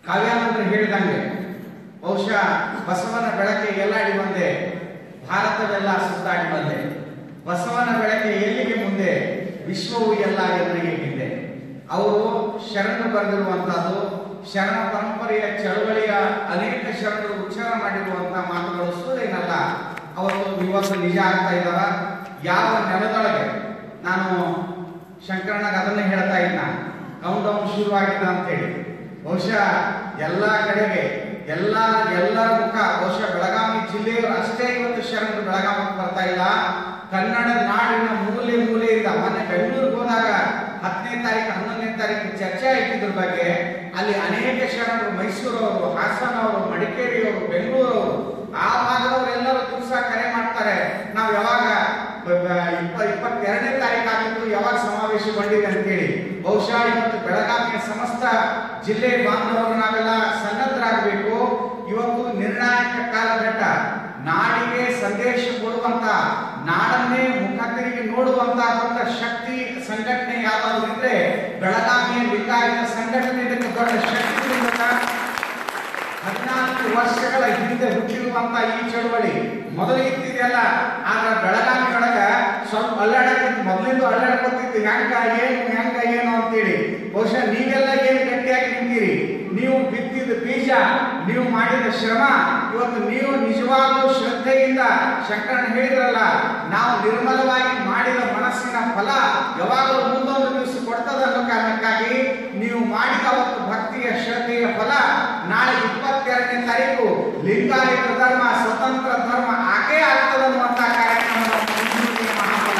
ಕಾವ್ಯಾನಂದರು ಹೇಳಿದಂಗೆ ಬಹುಶಃ ಬಸವನ ಬೆಳಕೆ ಎಲ್ಲಾಡಿ ಬಂದೆ ಭಾರತವೆಲ್ಲ ಸುತ್ತಾಡಿ ಬಂದೆ ಬಸವನ ಬೆಳಕೆ ಎಲ್ಲಿಗೆ ಮುಂದೆ ವಿಶ್ವವು ಎಲ್ಲ ಎದುರಿಗೆ ಹಿಂದೆ ಅವರು ಶರಣು ಬರೆದಿರುವಂತಹದ್ದು ಶರಣ ಪರಂಪರೆಯ ಚಳವಳಿಯ ಅನೇಕ ಶರಣರು ಉಚ್ಚಾರ ಮಾಡಿರುವಂತಹ ಮಾತುಗಳು ಸುಳ್ಳೇನಲ್ಲ ಅವತ್ತು ಇವತ್ತು ನಿಜ ಆಗ್ತಾ ಇದ್ದಾವ ಯಾವ ನೆಲದೊಳಗೆ ನಾನು ಶಂಕರಣ್ಣಗೆ ಅದನ್ನೇ ಹೇಳ್ತಾ ಇದ್ದ ಕೌಂಟ್ ಡೌನ್ ಶುರುವಾಗಿದೆ ಅಂತೇಳಿ ಬಹುಶಃ ಎಲ್ಲ ಕಡೆಗೆ ಎಲ್ಲ ಎಲ್ಲರ ಮುಖ ಬಹುಶಃ ಬೆಳಗಾವಿ ಜಿಲ್ಲೆಯವರು ಅಷ್ಟೇ ಇವತ್ತು ಶರಣರು ಬೆಳಗಾವಿಗೆ ಬರ್ತಾ ಇಲ್ಲ ಕನ್ನಡ ನಾಡಿನ ಮೂಲೆ ಮೂಲೆಯಿಂದ ಮೊನ್ನೆ ಬೆಂಗಳೂರಿಗೆ ಹೋದಾಗ ಹತ್ತನೇ ತಾರೀಕು ಹನ್ನೊಂದನೇ ತಾರೀಕು ಚರ್ಚೆ ಆಯ್ತಿದ್ರ ಬಗ್ಗೆ ಅಲ್ಲಿ ಅನೇಕ ಶರಣರು ಮೈಸೂರವರು ಹಾಸನವರು ಮಡಿಕೇರಿಯವರು ಬೆಂಗಳೂರವರು ಆ ಭಾಗದವರೆಲ್ಲರೂ ದಿವಸ ಕರೆ ಮಾಡ್ತಾರೆ ನಾವು ಯಾವಾಗ ಬ- ಬ- ಇಪ್ಪ ಇಪ್ಪತ್ತೆರಡನೇ ತಾರೀಕು ಆಗಿತ್ತು ಯಾವಾಗ ಸಮಾವೇಶಗೊಂಡಿದೆ ಅಂತೇಳಿ ಬಹುಶಃ ಇವತ್ತು ಬೆಳಗಾವಿಯ ಸಮಸ್ತ ಜಿಲ್ಲೆ ಬಾಂಧವರು ನಾವೆಲ್ಲ ಸನ್ನದ್ಧರಾಗಬೇಕು ಇವತ್ತು ನಿರ್ಣಾಯಕ ಕಾಲಘಟ್ಟ ನಾಡಿಗೆ ಸಂದೇಶ ಕೊಡುವಂತ ನಾಡನ್ನೇ ಮುಖ ತಿರುಗಿ ನೋಡುವಂತ ದೊಡ್ಡ ಶಕ್ತಿ ಸಂಘಟನೆ ಯಾವ್ದಾದ್ರು ಇದ್ರೆ ಬೆಳಗಾವಿಯ ಲಿಂಗಾಯತ ಸಂಘಟನೆ ಇದಕ್ಕೆ ದೊಡ್ಡ ಶಕ್ತಿ ತುಂಬುತ್ತಾ ಹದಿನಾಲ್ಕು ವರ್ಷಗಳ ಹಿಂದೆ ಹುಟ್ಟಿರುವಂತ ಈ ಚಳವಳಿ ಮೊದಲು ಇತ್ತಿದೆಯಲ್ಲ ಆದ್ರೆ ಬೆಳಗಾವಿ ಒಳಗ ಸ್ವಲ್ಪ ಅಲ್ಲಾಡಕ್ಕಿತ್ತು ಮೊದಲಿಂದ ಅಲ್ಲಾಡ್ಕೊತಿತ್ತು ಹೆಂಗ ಏನು ಹೆಂಗ ಏನು ಅಂತೇಳಿ ಬಹುಶಃ ನೀವೆಲ್ಲ ಏನು ಗಟ್ಟಿಯಾಗಿ ನಿಂತೀರಿ ನೀವು ಬಿತ್ತಿದ ಬೀಜ ನೀವು ಮಾಡಿದ ಶ್ರಮ ಇವತ್ತು ನೀವು ನಿಜವಾಗ್ಲೂ ಶ್ರದ್ಧೆಯಿಂದ ಶಂಕರಣ್ಣ ಹೇಳಿದ್ರಲ್ಲ ನಾವು ನಿರ್ಮಲವಾಗಿ ಮಾಡಿದ ಮನಸ್ಸಿನ ಫಲ ಯಾವಾಗಲೂ ಮುಂದೊಂದು ದಿವಸ ಕೊಡ್ತದ ಅನ್ನೋ ಕಾರಣಕ್ಕಾಗಿ ನೀವು ಮಾಡಿದ ಅವತ್ತು ಭಕ್ತಿಯ ಶ್ರದ್ಧೆಯ ಫಲ ನಾಳೆ ಇಪ್ಪತ್ತೆರಡನೇ ತಾರೀಕು ಲಿಂಗಾಯತ ಧರ್ಮ ಸ್ವತಂತ್ರ ಧರ್ಮ ಆಗೇ ಆಗ್ತದನ್ನುವಂತ ಕಾರ್ಯಕ್ರಮದ ಮುಂದಿನ ಮಹಾಫಲ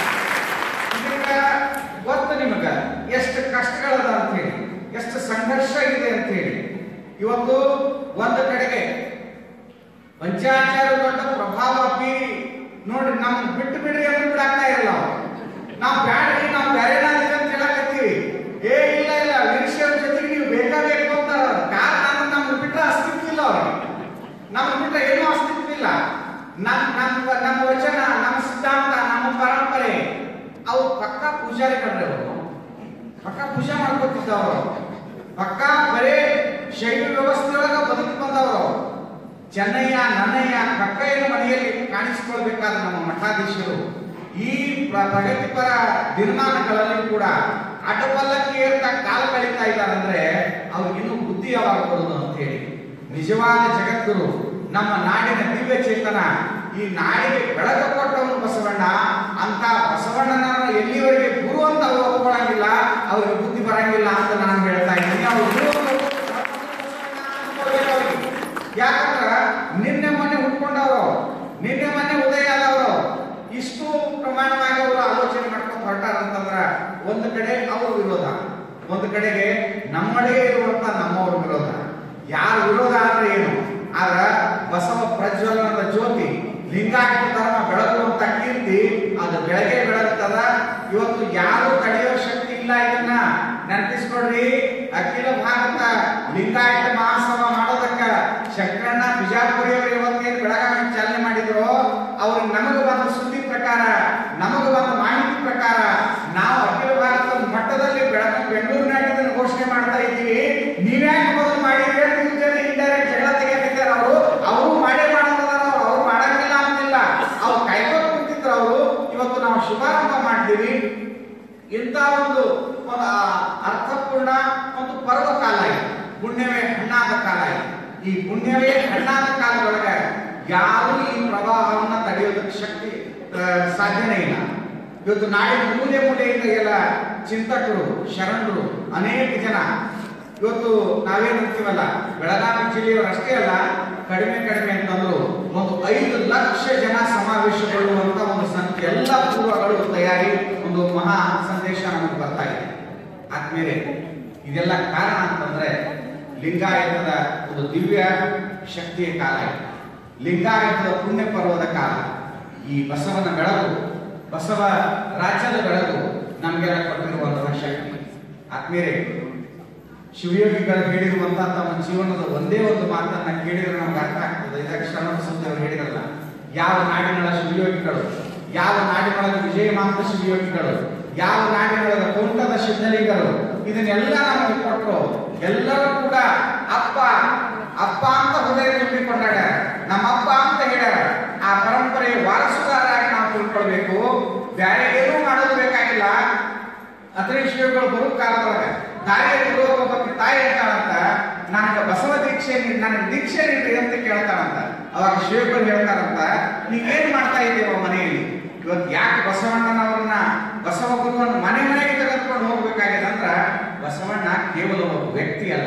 ಇದಕ್ಕೆ ಗೊತ್ತು ನಿಮಗ ಎಷ್ಟು ಕಷ್ಟಗಳದ ಅಂತ ಹೇಳಿ ಎಷ್ಟು ಸಂಘರ್ಷ ಇದೆ ಅಂತ ಹೇಳಿ ಇವತ್ತು ಒಂದು ಕಡೆಗೆ ಪಂಚಾಚಾರ ದೊಡ್ಡ ಪ್ರಭಾವ ಬೀರಿ ನೋಡ್ರಿ ನಮ್ ಬಿಟ್ಟು ಬಿಡ್ರಿ ಅಂತ ಬಿಡಾಕ್ತಾ ಇರಲ್ಲ ಅವ್ರು. ನಾವ್ ಬ್ಯಾಡ್ರಿ ನಾವ್ ಬೇರೆ ಅಂತ ಹೇಳಕತ್ತೀವಿ ಏ ಇಲ್ಲ ಇಲ್ಲ ವೀರಶೈವ ಜೊತೆಗೆ ನೀವು ಬೇಕಾಬೇಕು ಅಂತ ಕಾರಣ ನಮ್ಗೆ ಬಿಟ್ರೆ ಅಸ್ತಿತ್ವ ಇಲ್ಲ ಅವ್ರಿಗೆ ನಮ್ಗೆ ಬಿಟ್ರೆ ಏನೂ ಅಸ್ತಿತ್ವ ಇಲ್ಲ ನಮ್ ನಮ್ಮ ನಮ್ಮ ವಚನ ನಮ್ಮ ಸಿದ್ಧಾಂತ ನಮ್ಮ ಪರಂಪರೆ ಅವು ಪಕ್ಕ ಪೂಜಾರಿ ಕಡ್ರೆ ಅವರು ಪಕ್ಕ ಪೂಜೆ ಮಾಡ್ಕೊತಿದ್ದವರು ಪಕ್ಕ ಬರೇ ಶೈವ ವ್ಯವಸ್ಥೆಯೊಳಗ ಬದುಕಿ ಬಂದವರು ಚೆನ್ನಯ್ಯ ನನ್ನಯ್ಯ ಕಕ್ಕಯ್ಯನ ಮನೆಯಲ್ಲಿ ಕಾಣಿಸಿಕೊಳ್ಬೇಕಾದ ನಮ್ಮ ಮಠಾಧೀಶರು ಈ ಪ್ರ- ಪ್ರಗತಿಪರ ದಿನಮಾನಗಳಲ್ಲಿ ಕೂಡ ಅಡ್ಡಪಲ್ಲಕ್ಕಿ ಏರ್ತಾ ಕಾಲ ಕಳೀತಾ ಇದ್ದಾರಂದ್ರೆ ಅವ್ರಿಗೆ ಇನ್ನೂ ಬುದ್ಧಿ ಯಾವಾಗ ಬರುವುದು ಅಂತ ಹೇಳಿ ನಿಜವಾದ ಜಗದ್ಗುರು ನಮ್ಮ ನಾಡಿನ ದಿವ್ಯ ಚೇತನ ಈ ನಾಡಿಗೆ ಬೆಳಕು ಕೊಟ್ಟವನು ಬಸವಣ್ಣ ಅಂತ ಬಸವಣ್ಣನನ್ನು ಎಲ್ಲಿವರೆಗೆ ಗುರು ಅಂತ ಅವರು ಒಪ್ಕೊಳ್ಳಂಗಿಲ್ಲ ಅವ್ರಿಗೆ ಬುದ್ಧಿ ಬರಂಗಿಲ್ಲ ಅಂತ ನಾನು ಹೇಳ್ತಾ ಇದ್ದೀನಿ ಅವ್ರು ಗುರು ಅಂತ ಒಪ್ಕೊಳ್ಳೋದು ಅವ್ರಿಗೆ. ಯಾಕಂದ್ರ ನಿನ್ನೆ ಮೊನ್ನೆ ಹುಟ್ಕೊಂಡವರು ನಿನ್ನೆ ಮೊನ್ನೆ ಉದಯ ಆದವರು ಇಷ್ಟು ಪ್ರಮಾಣವಾಗಿ ಅವರು ಆಲೋಚನೆ ಮಾಡ್ಕೊಂಡು ಹೊರಟಾರ ಅಂತಂದ್ರ ಒಂದು ಕಡೆ ಅವ್ರ ವಿರೋಧ ಒಂದು ಕಡೆಗೆ ನಮ್ಮಡೆ ಇರುವಂತ ನಮ್ಮವ್ರ ವಿರೋಧ ಯಾರ ವಿರೋಧ ಅಂದ್ರೆ ಏನು ಆದ್ರ ಬಸವ ಪ್ರಜ್ವಲನದ ಜ್ಯೋತಿ ಲಿಂಗಾಯತ ಧರ್ಮ ಬೆಳಗುವಂತ ಕೀರ್ತಿ ಅದು ಬೆಳಗ್ಗೆ ಬೆಳಗ್ತದ ಇವತ್ತು ಯಾರು ತಡೆಯೋ ಶಕ್ತಿ ಇಲ್ಲ ಇದನ್ನ ನೆನಪಿಸ್ಕೊಡ್ರಿ ಅಖಿಲ ಭಾರತ ಲಿಂಗಾಯತ ಮಹಾಸಭಾ ಮಾಡೋದಕ್ಕ ಶಂಕರಣ್ಣ ಬಿಜಾಪುರಿ ಅವರು ಇವತ್ತೇನು ಬೆಳಗಾವಿ ಚಾಲನೆ ಮಾಡಿದ್ರು ಅವ್ರಿಗೆ ನಮಗೆ ಬಂದ ಸುದ್ದಿ ಪ್ರಕಾರ ನಮಗೆ ಬಂದ ಮಾಹಿತಿ ಪ್ರಕಾರ ನಾವು ಅಖಿಲ ಭಾರತ ಮಟ್ಟದಲ್ಲಿ ಬೆಳಗ ಬೆಂಗಳೂರಿನಾಗ ಇದನ್ನ ಘೋಷಣೆ ಮಾಡ್ತಾ ಇದ್ದೀವಿ ನೀವ್ಯಾಕೆ ಮೊದಲು ಮಾಡಿದ್ರಿ ಅಂತ ಇವ್ರ ಜೊತೆ ಇಂಡೈರೆಕ್ಟ್ ಜಗಳ ತೆಗಿತಿದ್ದಾರೆ ಅವರು ಅವರು ಮಾಡೇ ಮಾಡೋದಾರ ಅವ್ರು ಮಾಡಂಗಿಲ್ಲ ಅಂತಿಲ್ಲ ಅವ್ರು ಕಾಯ್ಕೊಂಡು ಕುಂತಿದ್ರು ಅವರು ಇವತ್ತು ನಾವು ಶುಭಾರಂಭ ಮಾಡ್ತೀವಿ ಇಂಥ ಒಂದು ಒಂದು ಆ ಅರ್ಥಪೂರ್ಣ ಒಂದು ಪರ್ವ ಕಾಲ ಇದೆ ಪುಣ್ಯವೇ ಹಣ್ಣಾದ ಕಾಲ ಇದೆ ಈ ಪುಣ್ಯವೇ ಹಣ್ಣಾದ ಕಾಲದೊಳಗೆ ಯಾರು ಈ ಪ್ರವಾಹವನ್ನ ತಡೆಯೋದಕ್ಕೆ ಶಕ್ತಿ ಆ, ಸಾಧ್ಯನೇ ಇಲ್ಲ ಇವತ್ತು ನಾಡಿನ ಮೂಲೆ ಮೂಲೆಯಿಂದ ಎಲ್ಲ ಚಿಂತಕರು ಶರಣರು ಅನೇಕ ಜನ ಇವತ್ತು ನಾವೇನ್ ಅಂತೀವಲ್ಲ ಬೆಳಗಾವಿ ಜಿಲ್ಲೆಯವರು ಅಷ್ಟೇ ಅಲ್ಲ ಕಡಿಮೆ ಕಡಿಮೆ ಅಂತಂದ್ರು ಒಂದು ಐದು ಲಕ್ಷ ಜನ ಸಮಾವೇಶಗೊಳ್ಳುವಂತ ಒಂದು ಸಂಖ್ಯೆ ಎಲ್ಲ ಪೂರ್ವಗಳು ತಯಾರಿ ಒಂದು ಮಹಾ ಸಂದೇಶ ನಮಗೆ ಬರ್ತಾ ಇದೆ ಆದ್ಮೇಲೆ ಇದೆಲ್ಲ ಕಾರಣ ಅಂತಂದ್ರೆ ಲಿಂಗಾಯತದ ಒಂದು ದಿವ್ಯ ಶಕ್ತಿಯ ಕಾಲ ಇದೆ ಲಿಂಗಾಯತದ ಪುಣ್ಯ ಪರ್ವದ ಕಾಲ ಈ ಬಸವನ ಬೆಳಕು ಬಸವ ರಾಜ್ಯದ ಬೆಳಕು ನಮಗೆಲ್ಲ ಕೊಟ್ಟಿರುವಂತಹ ಶಕ್ತಿ ಆದ್ಮೇಲೆ ಶಿವಯೋಗಿಗಳು ಹೇಳಿರುವಂತ ತಮ್ಮ ಜೀವನದ ಒಂದೇ ಒಂದು ಮಾತನ್ನ ಕೇಳಿದ್ರೆ ನಮ್ಗೆ ಅರ್ಥ ಆಗ್ತದೆ ಇದಕ್ಕೆ ಶರಣ ಅವರು ಹೇಳಿರಲ್ಲ ಯಾವ ನಾಡಿನೊಳ ಶಿವಯೋಗಿಗಳು ಯಾವ ನಾಡಿನೊಳಗೆ ವಿಜಯಮಾಂತ ಶಿವಯೋಗಿಗಳು ಯಾವ ನಾಡಿನೊಳಗೆ ಕುಂಟದ ಸಿದ್ಧಲಿಂಗರು ಇದನ್ನೆಲ್ಲ ನಮಗೆ ಕೊಟ್ಟರು ಎಲ್ಲರೂ ಕೂಡ ಅಪ್ಪ ಅಪ್ಪ ಅಂತ ಹೃದಯ ತುಂಬಿಕೊಂಡಾಗ ನಮ್ಮ ಅಪ್ಪ ಅಂತ ಹೇಳ್ಯಾರ ಆ ಪರಂಪರೆ ವಾರಸುದಾರಾಗಿ ನಾವು ತಿಳ್ಕೊಳ್ಬೇಕು ಬೇರೆ ಏನೂ ಮಾಡೋದು ಬೇಕಾಗಿಲ್ಲ ಅತನೇ ಶಿವಗಳು ಬರೋ ಕಾಲದೊಳಗ ದಾರಿಯಲ್ಲಿ ಬರುವ ಒಬ್ಬ ತಾಯಿ ಹೇಳ್ತಾಳಂತ ನನಗೆ ಬಸವ ದೀಕ್ಷೆ ನೀಡಿ ನನಗೆ ದೀಕ್ಷೆ ನೀಡ್ರಿ ಅಂತ ಕೇಳ್ತಾಳಂತ ಅವಾಗ ಶಿವಗಳು ಹೇಳ್ತಾರಂತ ನೀವ್ ಏನ್ ಮಾಡ್ತಾ ಇದ್ದೀವ ಮನೆಯಲ್ಲಿ ಇವತ್ತು ಯಾಕೆ ಬಸವಣ್ಣನವರನ್ನ ಬಸವ ಗುರುವನ್ನು ಮನೆ ಮನೆಗೆ ತೆಗೆದುಕೊಂಡು ಹೋಗ್ಬೇಕಾಗಿದೆ ಅಂದ್ರ ಬಸವಣ್ಣ ಕೇವಲ ಒಬ್ಬ ವ್ಯಕ್ತಿ ಅಲ್ಲ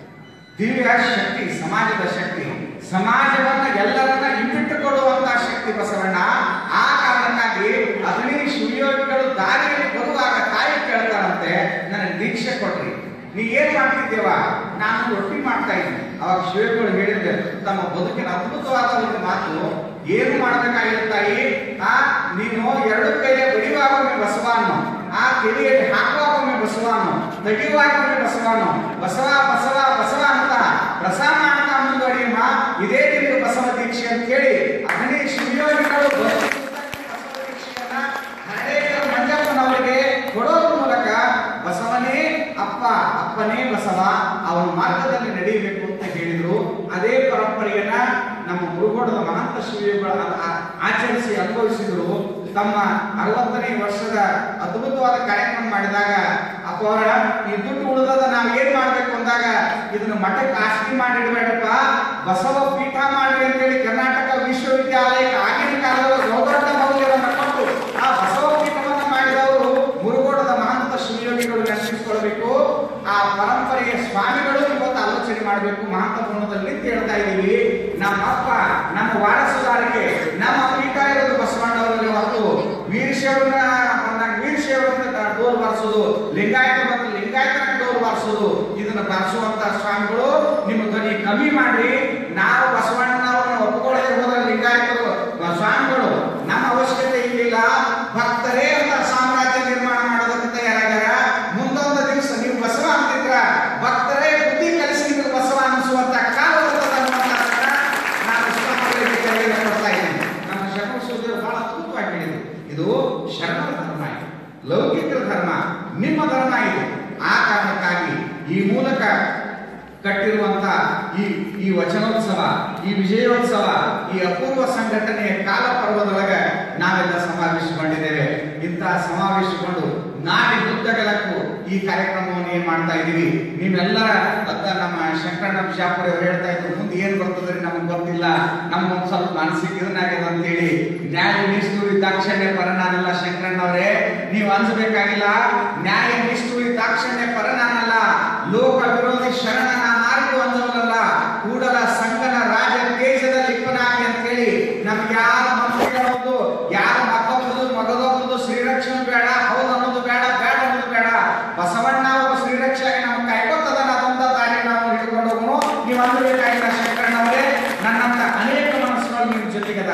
ದಿವ್ಯ ಶಕ್ತಿ ಸಮಾಜದ ಶಕ್ತಿ ಸಮಾಜವನ್ನ ಎಲ್ಲರನ್ನ ಇಟ್ಟಿಟ್ಟುಕೊಳ್ಳುವಂತಹ ಶಕ್ತಿ ಬಸವಣ್ಣ ಆ ಕಾರಣಕ್ಕಾಗಿ ಅಗ್ನಿ ಶಿವಯೋಗಿಗಳು ದಾರಿಯಲ್ಲಿ ಬರುವಾಗ ತಾಯಿ ಕೇಳ್ತಾರಂತೆ ನನಗೆ ದೀಕ್ಷೆ ಕೊಡ್ರಿ ನೀ ಏನ್ ಮಾಡ್ತಿದ್ದೇವ ನಾನು ರೊಟ್ಟಿ ಮಾಡ್ತಾ ಇದ್ದೀನಿ ಅವಾಗ ಶಿವಯೋಗಿಗಳು ಹೇಳಿದ್ರೆ ತಮ್ಮ ಬದುಕಿನ ಅದ್ಭುತವಾದ ಒಂದು ಮಾತು ಏನು ಮಾಡಬೇಕಾಗಿಲ್ಲ ತಾಯಿ ಆ ನೀನು ಎರಡು ಕೈಯ ಬಡಿಯುವಾಗೊಮ್ಮೆ ಬಸವನ್ನು ಆ ಕಿವಿಯಲ್ಲಿ ಹಾಕುವಾಗೊಮ್ಮೆ ಬಸವನು ತೆಗೆಯುವಾಗೊಮ್ಮೆ ಬಸವನು ಬಸವ ಬಸವ ಬಸವ ಅಂತ ಪ್ರಸಾದ ಅಂತ ಮುಂದುವರಿಯಮ್ಮ ಇದೇ ನಿಮಗೆ ಬಸವ ದೀಕ್ಷೆ ಅಂತ ಹೇಳಿ ಅಗ್ನಿ ಶಿವಯೋಗಿಗಳು ಬಸವ ದೀಕ್ಷೆಯನ್ನ ಹರೇಕರ ಮಂಜಪ್ಪನವರಿಗೆ ಕೊಡೋದ್ರ ಮೂಲಕ ಬಸವನೇ ಅಪ್ಪ ಅಪ್ಪನೇ ಬಸವ ಅವನ ಮಾರ್ಗದಲ್ಲಿ ನಡೆಯಬೇಕು ಅಂತ ಹೇಳಿದ್ರು ಅದೇ ಪರಂಪರೆಯನ್ನ ನಮ್ಮ ಗುರುಗೋಡದ ಮಹಂತ ಶಿವಯೋಗಿಗಳು ಆ- ಆಚರಿಸಿ ಅನುಭವಿಸಿದ್ರು ತಮ್ಮ ಅರವತ್ತನೇ ವರ್ಷದ ಅದ್ಭುತವಾದ ಕಾರ್ಯಕ್ರಮ ಮಾಡಿದಾಗ ಅಪ್ಪ ಅವರ ಈ ದುಡ್ಡು ಉಳಿದದ ನಾವ್ ಏನ್ ಮಾಡ್ಬೇಕು ಅಂದಾಗ ಇದನ್ನ ಮಠಕ್ಕೆ ಆಸ್ತಿ ಮಾಡಿಡ್ಬೇಡಪ್ಪ ಬಸವ ಪೀಠ ಮಾಡ್ರಿ ಅಂತೇಳಿ ಕರ್ನಾಟಕ ವಿಶ್ವವಿದ್ಯಾಲಯಕ್ಕೆ ಆಗಿನ ಕಾಲದಲ್ಲಿ ದೊಡ್ಡ ಮೌಲ್ಯವನ್ನು ಕೊಟ್ಟು ಆ ಬಸವ ಪೀಠವನ್ನ ಮಾಡಿದವರು ಮುರುಗೋಡದ ಮಹಂತ ಶಿವಯೋಗಿಗಳು ನೆನಪಿಸಿಕೊಳ್ಬೇಕು ಆ ಪರಂಪರೆಯ ಸ್ವಾಮಿಗಳು ಇವತ್ತು ಆಲೋಚನೆ ಮಾಡಬೇಕು ಮಹಂತ ಭವನದಲ್ಲಿ ಅಂತ ಹೇಳ್ತಾ ಇದೀವಿ ನಮ್ಮಪ್ಪ ನಮ್ಮ ವಾರಸುದಾರಿಕೆ ನಮ್ಮ ಪೀಠ ಇರೋದು ಬಸವಣ್ಣವರಲ್ಲಿ ಹೊರತು ವೀರಶೈವರನ್ನ ಬಂದಾಗ ವೀರಶೈವರನ್ನ ಡೋರ್ ಬಾರಿಸೋದು ಲಿಂಗಾಯತ ಬಂದ್ರೆ ಲಿಂಗಾಯತನ ಡೋರ್ ಬಾರಿಸೋದು ಇದನ್ನ ಬಾರಿಸುವಂತ ಸ್ವಾಮಿಗಳು ನಿಮ್ಮ ಧ್ವನಿ ಕಮ್ಮಿ ಮಾಡಿ ನಾವು ಬಸವಣ್ಣನವರನ್ನ ಒಪ್ಪಿಕೊಳ್ಳದೆ ಹೋದ ಲಿಂಗಾಯತರು ಬ- ಸ್ವಾಮಿಗಳು ನಮ್ಮ ಅವಶ್ಯಕತೆ ಇರಲಿಲ್ಲ ಭಕ್ತರೇ ಅಂತ ಸಾಮ್ರಾಜ್ಯ ನಿರ್ಮಾಣ ಮಾಡೋದಕ್ಕೆ ತಯಾರಾಗ್ಯಾರ ಮುಂದೊಂದು ದಿವಸ ನೀವು ಬಸವ ಅಂತಿದ್ರ ಭಕ್ತರೇ ಬುದ್ಧಿ ಕಲಿಸಿದ್ರು ಬಸವ ಅನಿಸುವಂತ ಕಾಲ ಬರ್ತದೆ ಅನ್ನುವಂಥದ್ದನ್ನ ನಾನು ಇಷ್ಟಪಡಲಿಕ್ಕೆ ತೆರೆಗೆ ಕೊಡ್ತಾ ಇದ್ದೀನಿ ನಮ್ಮ ಶರಣ ಸೋದರರು ಬಹಳ ಅದ್ಭುತವಾಗಿ ಹೇಳಿದ್ರು ಇದು ಶರಣರ ಧರ್ಮ ಇದು ಲೌಕಿಕ ಧರ್ಮ ನಿಮ್ಮ ಧರ್ಮ ಇದು ಆ ಕಾರಣಕ್ಕಾಗಿ ಈ ಮೂಲಕ ಕಟ್ಟಿರುವಂತ ಈ ಈ ವಚನೋತ್ಸವ ಈ ವಿಜಯೋತ್ಸವ ಈ ಅಪೂರ್ವ ಸಂಘಟನೆಯ ಕಾಲ ಪರ್ವದೊಳಗ ನಾವೆಲ್ಲ ಸಮಾವೇಶಗೊಂಡಿದ್ದೇವೆ ಇಂತಹ ಸಮಾವೇಶಗೊಂಡು ನಾಡಿದುದ್ದಗಲಕ್ಕೂ ಈ ಕಾರ್ಯಕ್ರಮವನ್ನು ಏನ್ ಮಾಡ್ತಾ ಇದೀವಿ ನೀವೆಲ್ಲರ ಅತ್ತ ನಮ್ಮ ಶಂಕರಣ್ಣ ಬಿಜಾಪುರ ಅವ್ರು ಹೇಳ್ತಾ ಇದ್ರು ಮುಂದೆ ಏನ್ ಬರ್ತದ್ರಿ ನಮ್ಗೆ ಗೊತ್ತಿಲ್ಲ ನಮ್ಗೊಂದ್ ಸ್ವಲ್ಪ ಮಾನಸಿಕ ಇದನ್ನಾಗ್ಯದ ಅಂತೇಳಿ ನ್ಯಾಯ ನಿಷ್ಠೂರಿ ದಾಕ್ಷಣ್ಯ ಪರ ನಾನಲ್ಲ ಶಂಕರಣ್ಣ ಅವರೇ ನೀವು ಅನ್ಸ್ಬೇಕಾಗಿಲ್ಲ ನ್ಯಾಯ ನಿಷ್ಠೂರಿ ದಾಕ್ಷಣ್ಯ ಪರ ನಾನಲ್ಲ ಲೋಕ ವಿರೋಧಿ ಶರಣ ನಾನಾರಿಗೂ ಅಂದವನಲ್ಲ ಕೂಡಲ ಸಂಗನ ರಾಜ ದೇಶದ ಲಿಪ್ಪನಾಗಿ ಅಂತ ಹೇಳಿ ನಮ್ಗೆ ಯಾರ ಮಂತ್ರಿಗಳದ್ದು ಯಾರ ಮಕ್ಕಳದ್ದು ಮಗದೊಬ್ಬದು ಶ್ರೀರಕ್ಷಣೆ ಬೇಡ ಹೌದು ಅನ್ನೋದು ಬೇಡ ಬೇಡ ಅನ್ನೋದು ಬೇಡ ಬಸವಣ್ಣ ಒಬ್ಬ ಶ್ರೀರಕ್ಷೆಗೆ ನಮ್ಮ ಕಾಯ್ಕೊತದನ ಅದಂತ ದಾರಿ ನಾವು ಹಿಡ್ಕೊಂಡು ಹೋಗೋಣ ನೀವು ಅಂದ್ಬೇಕಾಗಿಲ್ಲ ಶಂಕರಣ್ಣವರೇ ನನ್ನಂತ ಅನೇಕ ಮನಸ್ಸುಗಳು ನಿಮ್ಮ ಜೊತೆಗದ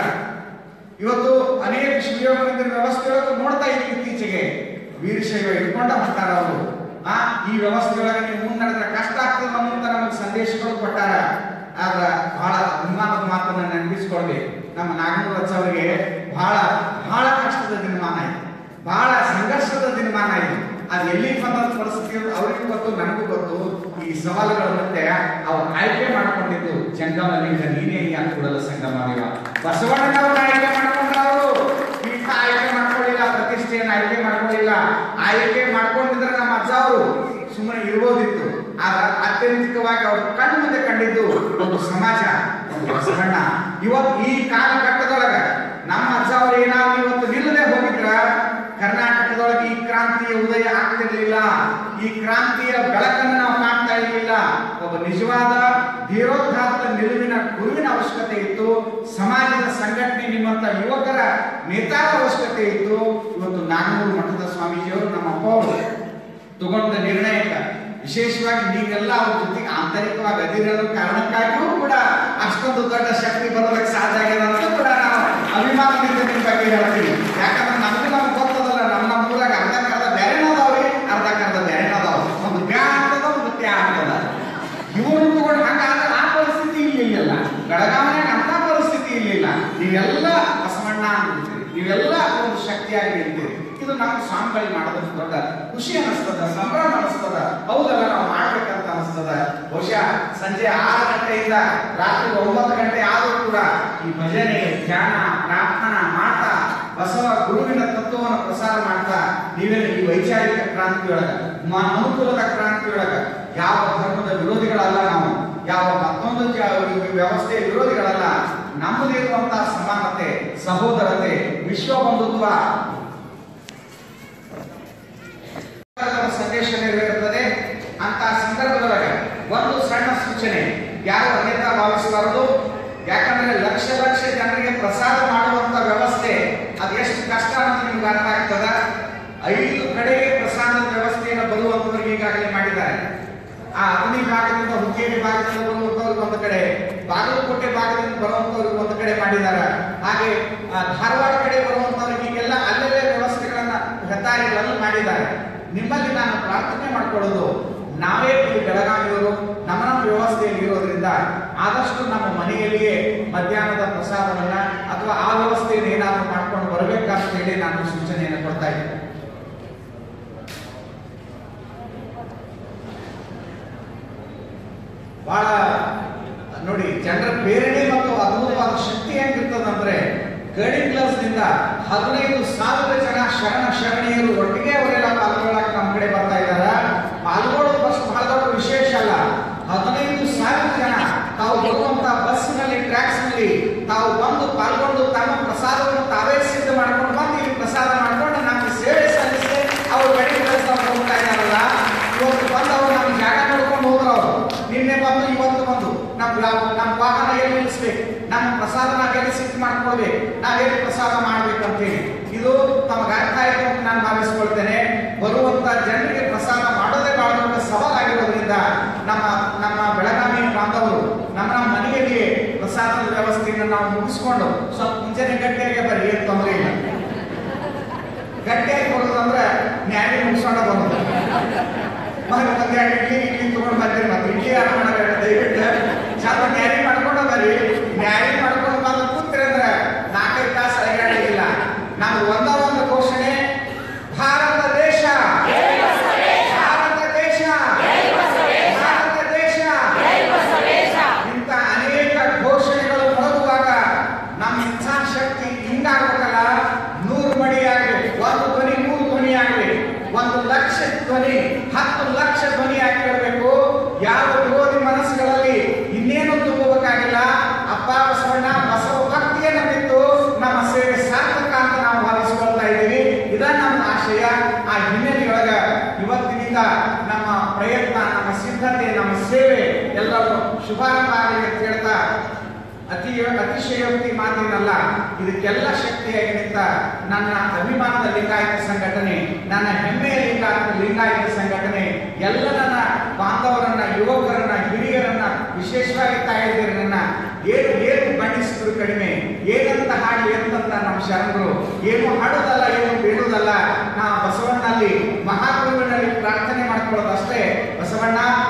ಇವತ್ತು ಅನೇಕ ಶಿವಯೋಗ ಮಂದಿರ ವ್ಯವಸ್ಥೆಯೊಳಗೆ ನೋಡ್ತಾ ಇದ್ದೀವಿ ಇತ್ತೀಚೆಗೆ ವೀರಶೈವ ಇಟ್ಕೊಂಡ ಬರ್ತಾರ ಅವರು ಆ ಈ ವ್ಯವಸ್ಥೆಯೊಳಗೆ ನೀವು ಮುನ್ನಡೆದ್ರೆ ಕಷ್ಟ ಆಗ್ತದೆ ಅನ್ನುವಂತ ನಮಗೆ ಸಂದೇಶಗಳು ಕೊಟ್ಟಾರ ಆದ್ರ ಬಹಳ ಅಭಿಮಾನದ ಮಾತನ್ನ ನೆನಪಿಸ್ಕೊಳ್ಬೇಕು ನಮ್ಮ ನಾಗನೂರ ಅವರಿಗೆ ಬಹಳ ಬಹಳ ಕಷ್ಟದ ದಿನಮಾನ ಇದು ಬಹಳ ಸಂಘರ್ಷದ ದಿನಮಾನ ಇದು ಅದು ಎಲ್ಲಿ ಬಂದ ಪರಿಸ್ಥಿತಿ ಅಂತ ಅವ್ರಿಗೂ ಗೊತ್ತು ನನಗೂ ಗೊತ್ತು ಈ ಸವಾಲುಗಳ ಮತ್ತೆ ಅವ್ರು ಆಯ್ಕೆ ಮಾಡ್ಕೊಂಡಿದ್ದು ಜಂಗಮ ಲಿಂಗ ನೀನೇ ಈ ಕೂಡಲ ಸಂಗಮ ದೇವ ಬಸವಣ್ಣನವರು ಆಯ್ಕೆ ಮಾಡ್ಕೊಂಡ್ರ ಅವರು ಪೀಠ ಆಯ್ಕೆ ಮಾಡ್ಕೊಳ್ಳಿಲ್ಲ ಪ್ರತಿಷ್ಠೆಯನ್ನು ಆಯ್ಕೆ ಮಾಡ್ಕೊಳ್ಳಿಲ್ಲ ಆಯ್ಕೆ ಮಾಡ್ಕೊಂಡಿದ್ರೆ ನಮ್ಮ ಅಜ್ಜ ಅವರು ಸುಮ್ಮನೆ ಇರ್ಬೋದಿತ್ತು ಆದ್ರೆ ಅತ್ಯಂತಿಕವಾಗಿ ಅವರು ಕಣ್ಣು ಮುಂದೆ ಕಂಡಿದ್ದು ಒಂದು ಸಮಾಜ ಒಂದು ಬಸವಣ್ಣ ಇವತ್ತು ಈ ಕಾಲಘಟ್ಟದೊಳಗ ನಮ್ಮ ಅಜ್ಜ ಅವರು ಏನಾದ್ರು ಇವತ್ತು ನಿಲ್ಲದೆ ಹೋಗಿದ್ರ ಕರ್ನಾಟಕದೊಳಗೆ ಈ ಕ್ರಾಂತಿಯ ಉದಯ ಆಗ್ತಿರ್ಲಿಲ್ಲ ಈ ಕ್ರಾಂತಿಯ ಬೆಳಕನ್ನು ನಾವು ಕಾಣ್ತಾ ಇರಲಿಲ್ಲ ಒಬ್ಬ ನಿಜವಾದ ಧೀರೋದ್ಧಾರದ ನಿಲುವಿನ ಗುರುವಿನ ಅವಶ್ಯಕತೆ ಇತ್ತು ಸಮಾಜದ ಸಂಘಟನೆ ನಿಮ್ಮಂತ ಯುವಕರ ನೇತಾರ ಅವಶ್ಯಕತೆ ಇತ್ತು ಇವತ್ತು ನಾಗನೂರು ಮಠದ ಸ್ವಾಮೀಜಿಯವರು ನಮ್ಮ ಅಪ್ಪ ಅವರು ತಗೊಂಡ ನಿರ್ಣಯಕ ವಿಶೇಷವಾಗಿ ನೀವೆಲ್ಲ ಅವ್ರ ಜೊತೆಗೆ ಆಂತರಿಕವಾಗಿ ಅದಿರೋ ಕಾರಣಕ್ಕಾಗಿಯೂ ಕೂಡ ಅಷ್ಟೊಂದು ದೊಡ್ಡ ಶಕ್ತಿ ಬರೋದಕ್ಕೆ ಸಾಧ್ಯ ಆಗಿದೆ ಅಂತ ಕೂಡ ನಾವು ಅಭಿಮಾನದಿಂದ ನಿಮ್ಮ ಬಗ್ಗೆ ಹೇಳ್ತೀವಿ ಯಾಕಂದ್ರೆ ನಮಗೂ ನಮ್ಗೆ ಗೊತ್ತದಲ್ಲ ನಮ್ಮ ನಮ್ಮ ಊರಾಗ ಅರ್ಧಕ್ಕರ್ಧ ಬೇರೆನ ಅದಾವ್ರಿ ಅರ್ಧಕ್ಕರ್ಧ ಬೇರೆನ ಅದಾವ ಒಂದು ಬ್ಯಾ ಆಗ್ತದ ಒಂದು ಟ್ಯಾ ಆಗ್ತದ ಇವರು ತಗೊಂಡು ಹಂಗಾದ್ರೆ ಆ ಪರಿಸ್ಥಿತಿ ಇರ್ಲಿಲ್ಲ ಬೆಳಗಾವಿನಾಗ ಅಂತ ಪರಿಸ್ಥಿತಿ ಇರ್ಲಿಲ್ಲ ನೀವೆಲ್ಲ ಬಸವಣ್ಣ ಅಂತೀರಿ ನೀವೆಲ್ಲ ಒಂದು ಶಕ್ತಿಯಾಗಿ ನಿಲ್ತೀರಿ ಇದು ನಮ್ಮ ಸಾಂಬಳಿ ಮಾಡೋದ್ರ ದೊಡ್ಡ ಖುಷಿ ಅನಿಸ್ತದ ಸಂಭ್ರಮ ಅನಿಸ್ತದ ಹೌದಲ್ಲ ನಾವು ಮಾಡ್ಬೇಕಂತ ಅನಿಸ್ತದ ಬಹುಶಃ ಸಂಜೆ ಆರು ಗಂಟೆಯಿಂದ ರಾತ್ರಿ ಒಂಬತ್ತು ಗಂಟೆ ಆದರೂ ಕೂಡ ಈ ಭಜನೆ ಧ್ಯಾನ ಪ್ರಾರ್ಥನಾ ಮಾಡ್ತಾ ಬಸವ ಗುರುವಿನ ತತ್ವವನ್ನು ಪ್ರಸಾರ ಮಾಡ್ತಾ ನೀವೆಲ್ಲ ಈ ವೈಚಾರಿಕ ಕ್ರಾಂತಿಯೊಳಗ ಮ- ಅನುಕೂಲದ ಕ್ರಾಂತಿಯೊಳಗ ಯಾವ ಧರ್ಮದ ವಿರೋಧಿಗಳಲ್ಲ ನಾವು ಯಾವ ಮತ್ತೊಂದು ಜ- ವ್ಯವಸ್ಥೆಯ ವಿರೋಧಿಗಳಲ್ಲ ನಮ್ಮದಿರುವಂತಹ ಸಮಾನತೆ ಸಹೋದರತೆ ವಿಶ್ವ ಬಂಧುತ್ವ ಸರ್ಕಾರದ ಸಂದೇಶ ನೆರವೇರುತ್ತದೆ ಅಂತ ಸಂದರ್ಭದೊಳಗೆ ಒಂದು ಸಣ್ಣ ಸೂಚನೆ ಯಾರು ಅನ್ಯತಾ ಭಾವಿಸಬಾರದು ಯಾಕಂದ್ರೆ ಲಕ್ಷ ಲಕ್ಷ ಜನರಿಗೆ ಪ್ರಸಾದ ಮಾಡುವಂತ ವ್ಯವಸ್ಥೆ ಅದು ಎಷ್ಟು ಕಷ್ಟ ಅಂತ ನಿಮ್ಗೆ ಅರ್ಥ ಆಗ್ತದ ಐದು ಕಡೆಗೆ ಪ್ರಸಾದದ ವ್ಯವಸ್ಥೆಯನ್ನು ಬರುವಂತವ್ರಿಗೆ ಈಗಾಗಲೇ ಮಾಡಿದ್ದಾರೆ ಆ ಅಗ್ನಿ ಭಾಗದಿಂದ ಹುಕ್ಕೇರಿ ಭಾಗದಿಂದ ಬರುವಂತವ್ರಿಗೆ ಒಂದು ಕಡೆ ಬಾಗಲಕೋಟೆ ಭಾಗದಿಂದ ಬರುವಂತವ್ರಿಗೆ ಒಂದು ಕಡೆ ಮಾಡಿದ್ದಾರೆ ಹಾಗೆ ಆ, ಧಾರವಾಡ ಕಡೆ ಬರುವಂತವ್ರಿಗೆ ಈಗೆಲ್ಲ ಅಲ್ಲಲ್ಲೇ ವ್ಯವಸ್ಥೆಗಳನ್ನ ಹೆದ್ದಾರಿಗಳಲ್ಲಿ ಮಾಡಿದ್ದಾರೆ ನಿಮ್ಮಲ್ಲಿ ನಾನು ಪ್ರಾರ್ಥನೆ ಮಾಡ್ಕೊಳ್ಳೋದು ನಾವೇ ಇಲ್ಲಿ ಬೆಳಗಾವಿಯವರು ನಮ್ಮ ನಮ್ಮ ವ್ಯವಸ್ಥೆಯಲ್ಲಿ ಇರೋದ್ರಿಂದ ಆದಷ್ಟು ನಮ್ಮ ಮನೆಯಲ್ಲಿಯೇ ಮಧ್ಯಾಹ್ನದ ಪ್ರಸಾದವನ್ನ ಅಥವಾ ಆ ವ್ಯವಸ್ಥೆಯನ್ನು ಏನಾದರೂ ಮಾಡ್ಕೊಂಡು ಬರಬೇಕಂತ ಹೇಳಿ ನಾನು ಸೂಚನೆಯನ್ನು ಕೊಡ್ತಾ ಇದ್ದೇನೆ ಬಹಳ ನೋಡಿ ಜನರ ಪ್ರೇರಣೆ ಮತ್ತು ಅದ್ಭುತವಾದ ಶಕ್ತಿ ಹೆಂಗಿರ್ತದಂದ್ರೆ ಗಡಿ ಕ್ಲಾಸ್ ನಿಂದ ಹದಿನೈದು ಸಾವಿರ ಜನ ಶರಣ ಶರಣೀಯರು ಒಟ್ಟಿಗೆ ಅವರೆಲ್ಲ ಪಾಲ್ಗೊಳ್ಳಕ್ಕೆ ನಮ್ಮ ಕಡೆ ಬರ್ತಾ ಇದಾರ ಪಾಲ್ಗೊಳ್ಳೋದು ಫಸ್ಟ್ ಬಹಳ ದೊಡ್ಡ ವಿಶೇಷ ಅಲ್ಲ ಹದಿನೈದು ಸಾವಿರ ಜನ ತಾವು ಬರುವಂತ ಬಸ್ನಲ್ಲಿ ಟ್ರ್ಯಾಕ್ಸ್ ನಲ್ಲಿ ತಾವು ಬಂದು ಪಾಲ್ಗೊಂಡು ತಮ್ಮ ಪ್ರಸಾದವನ್ನು ತಾವೇ ಸಿದ್ಧ ಮಾಡ್ಕೊಂಡು ಬಂದು ಇಲ್ಲಿ ಪ್ರಸಾದ ಮಾಡ್ಕೊಂಡು ನಮಗೆ ಸೇವೆ ಸಲ್ಲಿಸಿ ಅವ್ರು ಗಡಿ ಕೆಲಸ ಹೋಗ್ತಾ ಇದಾರಲ್ಲ ಇವತ್ತು ಬಂದು ಅವ್ರು ನಮ್ಮ ಜಾಗ ನೋಡ್ಕೊಂಡು ಹೋದ್ರು ಅವರು ನಿನ್ನೆ ಬಂದು ಇವತ್ತು ಬಂದು ನಮ್ಮ ನಮ್ಮ ವಾಹನ ಎಲ್ಲಿ ನಿಲ್ಲಿಸ್ಬೇಕು ನಮ್ಮ ಪ್ರಸಾದ ನಾವೆಲ್ಲಿ ಸಿದ್ಧ ಮಾಡ್ಕೊಳ್ಬೇಕು ನಾವೆಲ್ಲಿ ಪ್ರಸಾದ ಮಾಡ್ಬೇಕಂತೇಳಿ ಇದು ತಮಗೆ ಅರ್ಥ ಆಯ್ತು ಅಂತ ನಾನು ಭಾವಿಸ್ಕೊಳ್ತೇನೆ ಬರುವಂತ ಜನರಿಗೆ ಪ್ರಸಾದ ಮಾಡೋದೇ ಬಹಳ ದೊಡ್ಡ ಸವಾಲಾಗಿರೋದ್ರಿಂದ ನಮ್ಮ ನಮ್ಮ ಬೆಳಗಾವಿ ಬಾಂಧವರು ನಮ್ಮ ನಮ್ಮ ಮನೆಯಲ್ಲಿ ಪ್ರಸಾದದ ವ್ಯವಸ್ಥೆಯನ್ನು ನಾವು ಮುಗಿಸ್ಕೊಂಡು ಸ್ವಲ್ಪ ಮುಂಜಾನೆ ಗಟ್ಟಿಯಾಗೆ ಬರ್ರಿ ಏನು ತೊಂದರೆ ಇಲ್ಲ ಗಟ್ಟಿಯಾಗಿ ಬರೋದಂದ್ರೆ ನ್ಯಾಯ ಮುಗಿಸ್ಕೊಂಡ ಬರೋದು ಮತ್ತೆ ಒಂದ್ ಎರಡು ಇಡ್ಲಿ ಇಡ್ಲಿ ತಗೊಂಡ್ ಬರ್ತೀರಿ ಮತ್ತೆ ಇಡ್ಲಿ ಯಾರು ಮಾಡಬೇಡ ದಯವಿಟ್ಟು ಸ್ವಲ್ಪ ನ್ಯಾರಿ ಮಾಡ್ಕೊಂಡು ಬರ್ರಿ ನ್ಯಾರಿ ಮಾಡ್ಕೊಂಡು ಬಂದು ಕೂತ್ರಿ ಅಂದ್ರೆ ನಾಲ್ಕೈದು ತಾಸು ಅಲೆಗಾಡಿಲ್ಲ ನಮ್ದು ಒಂದ ಒಂದು ಘೋಷಣೆ ಭಾರತ ದೇಶ ಭಾರತ ದೇಶ ಭಾರತ ದೇಶ ಇಂಥ ಅನೇಕ ಘೋಷಣೆಗಳು ಮೊಳಗುವಾಗ ನಮ್ಮ ಇಚ್ಛಾಶಕ್ತಿ ಹಿಂಗಾಗ್ಬೇಕಲ್ಲ ನೂರು ಮಡಿ ಆಗಲಿ ಒಂದು ಧ್ವನಿ ನೂರು ಧ್ವನಿ ಆಗಲಿ ಒಂದು ಲಕ್ಷ ಧ್ವನಿ ಹತ್ತು ಲಕ್ಷ ಧ್ವನಿ ಆಗಿರಬೇಕು ಯಾವ ವಿರೋಧಿ ಮನಸ್ಸುಗಳಲ್ಲಿ ಇನ್ನೇನು ತುಂಬಬೇಕಾಗಿಲ್ಲ ಅಪ್ಪ ಬಸವಣ್ಣ ಬಸವ ಭಕ್ತಿಯನ್ನ ಬಿಟ್ಟು ನಮ್ಮ ಸೇವೆ ಸಾರ್ಥಕ ಅಂತ ನಾವು ಭಾವಿಸಿಕೊಳ್ತಾ ಇದ್ದೀವಿ ಇದ ನಮ್ಮ ಆಶಯ ಆ ಹಿನ್ನೆಲೆಯೊಳಗ ಇವತ್ತಿನಿಂದ ನಮ್ಮ ಪ್ರಯತ್ನ ನಮ್ಮ ಸಿದ್ಧತೆ ನಮ್ಮ ಸೇವೆ ಎಲ್ಲರೂ ಶುಭಾರಂಭ ಆಗಲಿ ಅಂತ ಹೇಳ್ತಾ ಅತಿ ಅತಿಶಯೋಕ್ತಿ ಮಾತಿನಲ್ಲ ಇದಕ್ಕೆಲ್ಲ ಶಕ್ತಿಯಾಗಿ ನಿಂತ ನನ್ನ ಅಭಿಮಾನದ ಲಿಂಗಾಯತ ಸಂಘಟನೆ ನನ್ನ ಹೆಮ್ಮೆಯ ಲಿಂಗಾಯತ ಲಿಂಗಾಯತ ಸಂಘಟನೆ ಎಲ್ಲ ನನ್ನ ಬಾಂಧವರನ್ನ ಯುವಕರನ್ನ ಹಿರಿಯರನ್ನ ವಿಶೇಷವಾಗಿ ತಾಯಂದಿರನ್ನ ಏನು ಏನು ಬಣ್ಣಿಸಿದ್ರು ಕಡಿಮೆ ಏನಂತ ಹಾಡಿ ಎಂತಂತ ನಮ್ಮ ಶರಣರು ಏನು ಹಾಡೋದಲ್ಲ ಏನು ಬೇಡುವುದಲ್ಲ ನಾ ಬಸವಣ್ಣನಲ್ಲಿ ಮಹಾಗುರುವಿನಲ್ಲಿ ಪ್ರಾರ್ಥನೆ ಮಾಡ್ಕೊಳ್ಳೋದಷ್ಟೇ ಬಸವಣ್ಣ